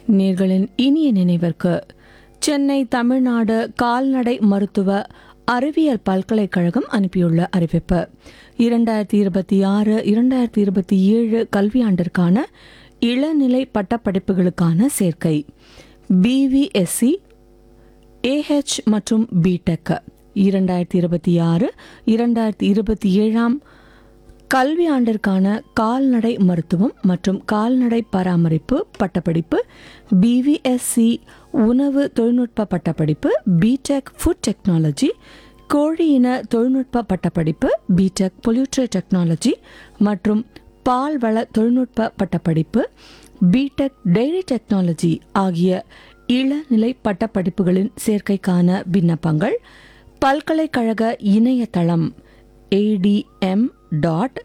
நீர்களின் இனிய நினைவிற்கு சென்னை தமிழ்நாடு கால்நடை மருத்துவ அறிவியல் பல்கலைக்கழகம் அனுப்பியுள்ள அறிவிப்பு இரண்டாயிரத்தி இருபத்தி ஆறு இரண்டாயிரத்தி இருபத்தி ஏழு கல்வியாண்டிற்கான இளநிலை பட்டப்படிப்புகளுக்கான சேர்க்கை பிவிஎஸ்சி ஏஹெச் மற்றும் பிடெக் இரண்டாயிரத்தி இருபத்தி ஆறு இரண்டாயிரத்தி இருபத்தி ஏழாம் கல்வி ஆண்டிற்கான கால்நடை மருத்துவம் மற்றும் கால்நடை பராமரிப்பு பட்டப்படிப்பு பிவிஎஸ்சி உணவு தொழில்நுட்ப பட்டப்படிப்பு பிடெக் ஃபுட் டெக்னாலஜி கோழி இன தொழில்நுட்ப பட்டப்படிப்பு பிடெக் பொல்யூட்ரி டெக்னாலஜி மற்றும் பால்வள தொழில்நுட்ப பட்டப்படிப்பு பிடெக் டெய்ரி டெக்னாலஜி ஆகிய இளநிலை பட்டப்படிப்புகளின் சேர்க்கைக்கான விண்ணப்பங்கள் பல்கலைக்கழக இணையதளம் ATM dot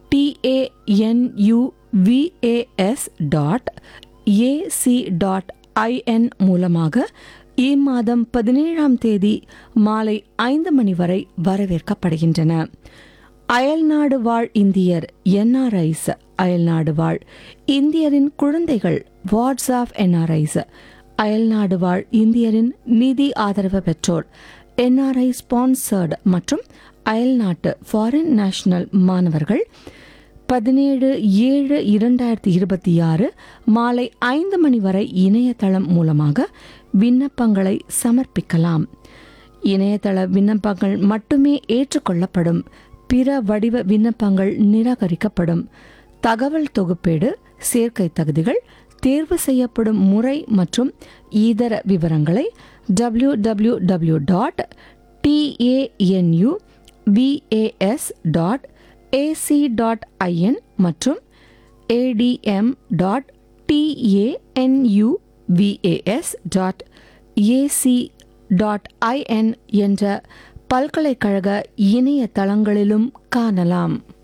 TANUVAS dot AC dot IN மூலமாக இம்மாதம் பதினேழாம் தேதி மாலை ஐந்து மணி வரை வரவேற்கப்படுகின்றன அயல்நாடு வாழ் இந்தியர் என்ஆர்ஐஸ் அயல்நாடு வாழ் இந்தியரின் குழந்தைகள் வார்ட்ஸ் ஆஃப் என்ஆர்ஐஸ் அயல்நாடு வாழ் இந்தியரின் நிதி ஆதரவு பெற்றோர் என்ஆர்ஐ ஸ்பான்சர்டு மற்றும் அயல்நாட்டு ஃபாரின் நேஷனல் மாணவர்கள் பதினேழு ஏழு இரண்டாயிரத்தி இருபத்தி ஆறு மாலை ஐந்து மணி வரை இணையதளம் மூலமாக விண்ணப்பங்களை சமர்ப்பிக்கலாம் இணையதள விண்ணப்பங்கள் மட்டுமே ஏற்றுக்கொள்ளப்படும் பிற வடிவ விண்ணப்பங்கள் நிராகரிக்கப்படும் தகவல் தொகுப்பேடு சேர்க்கை தகுதிகள் தேர்வு செய்யப்படும் முறை மற்றும் இதர விவரங்களை W W W dot TANUVAS dot AC dot IN மற்றும் ATM dot TANUVAS dot AC dot IN என்ற பல்கலைக்கழக இணையதளங்களிலும் காணலாம்